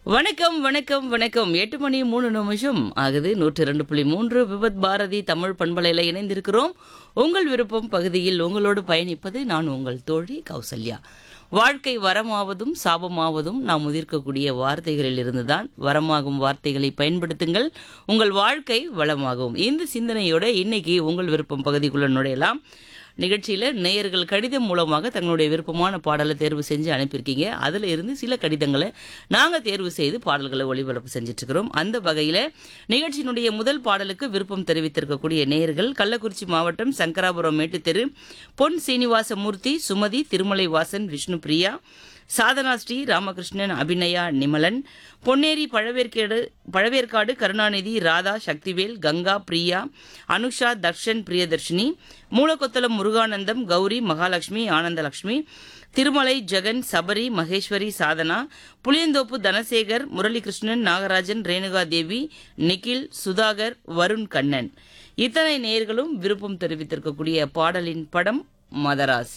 வணக்கம் வணக்கம் வணக்கம் எட்டு மணி மூணு நிமிஷம் ஆகுது நூற்று ரெண்டு புள்ளி மூன்று விபத் பாரதி தமிழ் பண்பலையில் இணைந்திருக்கிறோம் உங்கள் விருப்பம் பகுதியில் உங்களோடு பயணிப்பது நான் உங்கள் தோழி கௌசல்யா வாழ்க்கை வரமாவதும் சாபமாவதும் நாம் முதிர்க்கக்கூடிய வார்த்தைகளில் இருந்துதான் வரமாகும் வார்த்தைகளை பயன்படுத்துங்கள் உங்கள் வாழ்க்கை வளமாகும் இந்த சிந்தனையோட இன்னைக்கு உங்கள் விருப்பம் பகுதிக்குள்ள நுழையலாம் நிகழ்ச்சியில் நேயர்கள் கடிதம் மூலமாக தங்களுடைய விருப்பமான பாடலை தேர்வு செஞ்சு அனுப்பியிருக்கீங்க அதில் இருந்து சில கடிதங்களை நாங்கள் தேர்வு செய்து பாடல்களை ஒளிபரப்பு செஞ்சுட்டு இருக்கிறோம் அந்த வகையில் நிகழ்ச்சியினுடைய முதல் பாடலுக்கு விருப்பம் தெரிவித்திருக்கக்கூடிய நேயர்கள் கள்ளக்குறிச்சி மாவட்டம் சங்கராபுரம் மேட்டுத்தெரு பொன் சீனிவாசமூர்த்தி சுமதி திருமலை வாசன் விஷ்ணு பிரியா சாதனா ஸ்ரீ ராமகிருஷ்ணன் அபிநயா நிமலன் பொன்னேரி பழவேற்கேடு பழவேற்காடு கருணாநிதி ராதா சக்திவேல் கங்கா பிரியா அனுஷா தர்ஷன் பிரியதர்ஷினி மூலக்கொத்தலம் முருகானந்தம் கௌரி மகாலட்சுமி ஆனந்தலட்சுமி திருமலை ஜெகன் சபரி மகேஸ்வரி சாதனா புளியந்தோப்பு தனசேகர் முரளிகிருஷ்ணன் நாகராஜன் ரேணுகா தேவி நிகில் சுதாகர் வருண் கண்ணன் இத்தனை நேயர்களும் விருப்பம் தெரிவித்திருக்கக்கூடிய பாடலின் படம் மதராசி